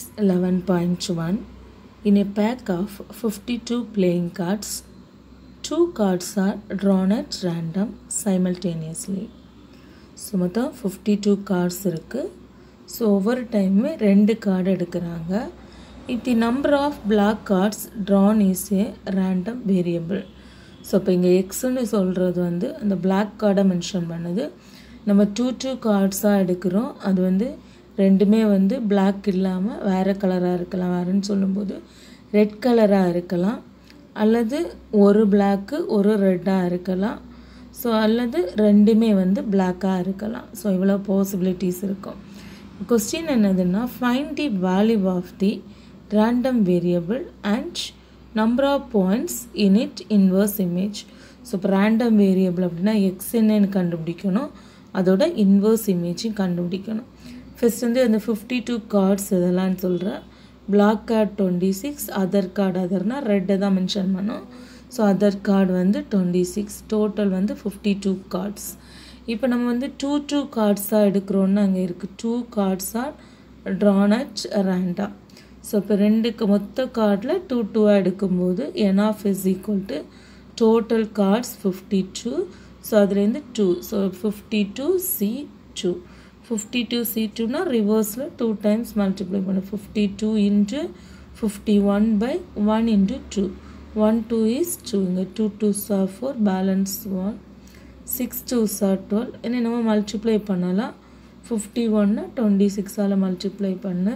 11.1 In a pack of 52 playing cards, two cards are drawn at random simultaneously. So மொத்தம் fifty two cards இருக்குது so ஒவ்வொரு டைமுமே ரெண்டு card எடுக்கிறாங்க it the number of black cards drawn is a random variable so இப்போ இங்கே எக்ஸ்ன்னு சொல்கிறது வந்து அந்த பிளாக் கார்டை மென்ஷன் பண்ணுது நம்ம டூ டூ கார்ட்ஸாக எடுக்கிறோம் அது வந்து ரெண்டுமே வந்து பிளாக் இல்லாமல் வேறு கலராக இருக்கலாம் வேறுன்னு சொல்லும்போது ரெட் கலராக இருக்கலாம் அல்லது ஒரு பிளாக்கு ஒரு ரெட்டாக இருக்கலாம் ஸோ அல்லது ரெண்டுமே வந்து பிளாக்காக இருக்கலாம் ஸோ இவ்வளோ பாசிபிலிட்டிஸ் இருக்கும் கொஸ்டின் என்னதுன்னா find the value of the random variable and number of points in it inverse image so இப்போ ரேண்டம் வேரியபிள் அப்படின்னா எக்ஸ் என்னன்னு கண்டுபிடிக்கணும் அதோட இன்வர்ஸ் இமேஜும் கண்டுபிடிக்கணும் ஃபஸ்ட் வந்து அந்த ஃபிஃப்டி டூ கார்ட்ஸ் இதெல்லாம் சொல்கிறேன் black card twenty six other card அதர்னால் ரெட்டை தான் மென்ஷன் பண்ணோம் ஸோ அதர் கார்டு வந்து டுவெண்ட்டி சிக்ஸ் டோட்டல் வந்து ஃபிஃப்டி டூ கார்ட்ஸ் இப்போ நம்ம வந்து டூ டூ கார்ட்ஸாக எடுக்கிறோன்னு அங்கே இருக்குது two cards are drawn at random so இப்போ ரெண்டுக்கு மொத்த கார்டில் டூ டூவாக எடுக்கும்போது n of is equal to total cards fifty two so அதுலேருந்து two so fifty two C two fifty two C டூனா ரிவர்ஸில் டூ டைம்ஸ் மல்டிப்ளை பண்ணும் fifty two into fifty one by one into two one two is two இங்கே two two are four balance one six two are twelve என்ன நம்ம multiply பண்ணலாம் fifty ஒன்று twenty சிக்ஸால் multiply பண்ண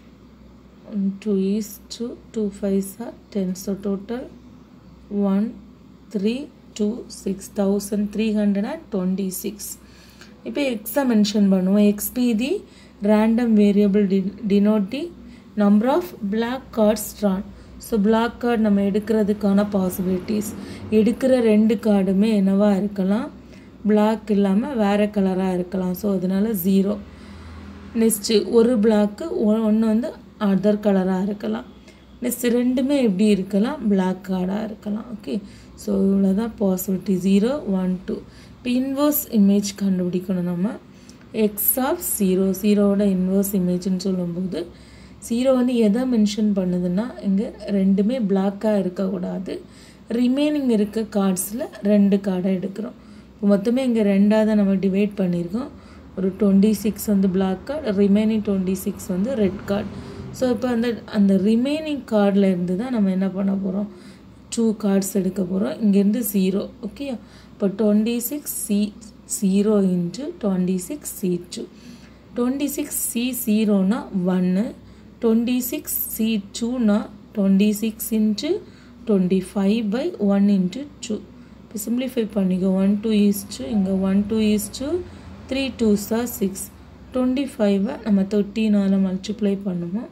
two is two two five are ten so total one three two six thousand three hundred and twenty six இப்போ எக்ஸை mention பண்ணுவோம் X be the random variable டி denote the number of black cards drawn so black card நம்ம எடுக்கிறதுக்கான possibilities எடுக்கிற ரெண்டு கார்டுமே என்னவாக இருக்கலாம் பிளாக் இல்லாமல் வேறு கலராக இருக்கலாம் ஸோ அதனால் ஜீரோ நெக்ஸ்ட்டு ஒரு பிளாக்கு ஒன்று வந்து அதர் கலராக இருக்கலாம் நெக்ஸ்ட் ரெண்டுமே எப்படி இருக்கலாம் பிளாக் கார்டாக இருக்கலாம் ஓகே ஸோ இவ்வளோ தான் பாசிபிலிட்டி ஜீரோ ஒன் டூ இப்போ இன்வர்ஸ் இமேஜ் கண்டுபிடிக்கணும் நம்ம எக்ஸ் ஆஃப் ஜீரோ ஜீரோவோட இன்வர்ஸ் இமேஜ்னு சொல்லும்போது ஜீரோ வந்து எதை மென்ஷன் பண்ணுதுன்னா இங்கே ரெண்டுமே பிளாக்காக இருக்கக்கூடாது ரிமைனிங் இருக்க கார்ட்ஸில் ரெண்டு கார்டை எடுக்கிறோம் இப்போ மொத்தமே இங்கே ரெண்டாக தான் நம்ம டிவைட் பண்ணியிருக்கோம் ஒரு டுவெண்ட்டி சிக்ஸ் வந்து black card remaining twenty six வந்து ரெட் கார்டு ஸோ இப்போ அந்த அந்த ரிமைனிங் கார்டில் இருந்து தான் நம்ம என்ன பண்ண போகிறோம் டூ கார்ட்ஸ் எடுக்க போகிறோம் இங்கேருந்து ஜீரோ ஓகே இப்போ twenty six C zero into twenty six C two twenty six C ஜீரோனா ஒன்று டுவெண்ட்டி சிக்ஸ் சி டூனா twenty six into twenty five by one into two இப்போ சிம்பிளிஃபை பண்ணிக்கோ ஒன் டூ ஈஸ் டூ இங்கே one two is two three two are six twenty ஃபைவை நம்ம தேர்ட்டினால் multiply பண்ணுவோம்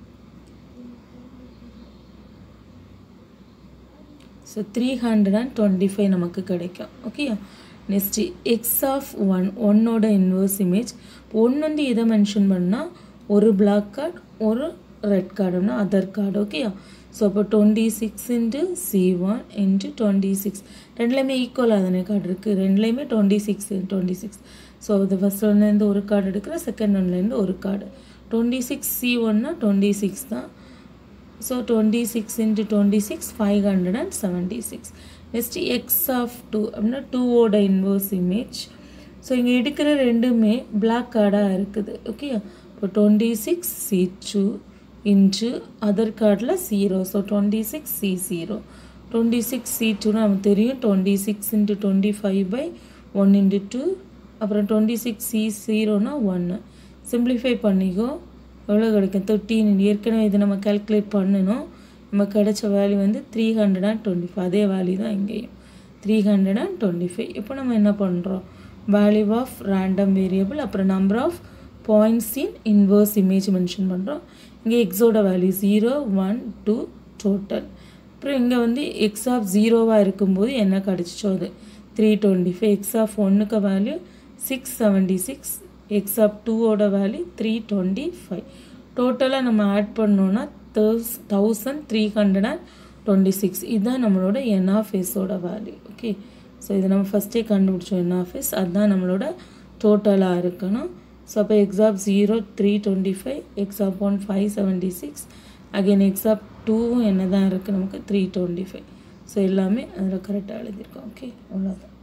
so three hundred and twenty five நமக்கு கிடைக்கும் okay next x of one ஒன்னோட இன்வர்ஸ் இமேஜ் ஒன்று வந்து எதை மென்ஷன் பண்ணால் ஒரு பிளாக் கார்டு ஒரு ரெட் கார்டுனா அதர் கார்டு ஓகேயா ஸோ அப்போ twenty six into C one into twenty six ரெண்டுலேயுமே ஈக்குவலாக தானே கார்டு இருக்குது ரெண்டுலேயுமே twenty six twenty six so இது ஃபஸ்ட் ஒன்லேருந்து ஒரு கார்டு எடுக்கிற செகண்ட் ஒன்லேருந்து ஒரு கார்டு டுவெண்ட்டி சிக்ஸ் சி ஒன்னா டுவெண்ட்டி சிக்ஸ் தான் so twenty six into twenty six five hundred and seventy six next x of two அப்படின்னா டூவோட இன்வர்ஸ் இமேஜ் ஸோ இங்கே எடுக்கிற ரெண்டுமே பிளாக் கார்டாக இருக்குது ஓகே இப்போ twenty six C two into other கார்டில் zero so twenty six C zero twenty six C டூன்னு நமக்கு தெரியும் twenty six into twenty five by one into two அப்புறம் டுவெண்ட்டி சிக்ஸ் சி ஜீரோனா ஒன்று சிம்பிளிஃபை பண்ணிக்கோ எவ்வளோ கிடைக்கும் தேர்ட்டீன் ஏற்கனவே இது நம்ம கேல்குலேட் பண்ணணும் நம்ம கிடைச்ச வேல்யூ வந்து three hundred and twenty five அதே வேல்யூ தான் இங்கேயும் three hundred and twenty five இப்போ நம்ம என்ன பண்ணுறோம் வேல்யூ ஆஃப் ரேண்டம் வேரியபிள் அப்புறம் number of points in inverse image mention பண்ணுறோம் இங்கே எக்ஸோட value zero one two total அப்புறம் இங்கே வந்து எக்ஸ் ஆஃப் ஜீரோவாக இருக்கும்போது என்ன கிடச்சிச்சோ அது three twenty five x of ஒன்றுக்கு value six seventy six x of டூவோட வேல்யூ த்ரீ டுவெண்ட்டி ஃபைவ் டோட்டலாக நம்ம ஆட் பண்ணோன்னா தௌஸ் thousand three hundred and twenty six இதுதான் நம்மளோட என் ஆஃப் எஸோட வேல்யூ ஓகே ஸோ இதை நம்ம ஃபஸ்ட்டே கண்டுபிடிச்சோம் என் ஆஃப் எஸ் அதுதான் நம்மளோட டோட்டலாக இருக்கணும் ஸோ அப்போ x of zero three twenty five x of one five seventy six again x of டூவும் என்ன தான் இருக்குது நமக்கு த்ரீ டுவெண்ட்டி ஃபைவ் ஸோ எல்லாமே அதில் கரெக்டாக எழுதியிருக்கோம் ஓகே அவ்வளோதான்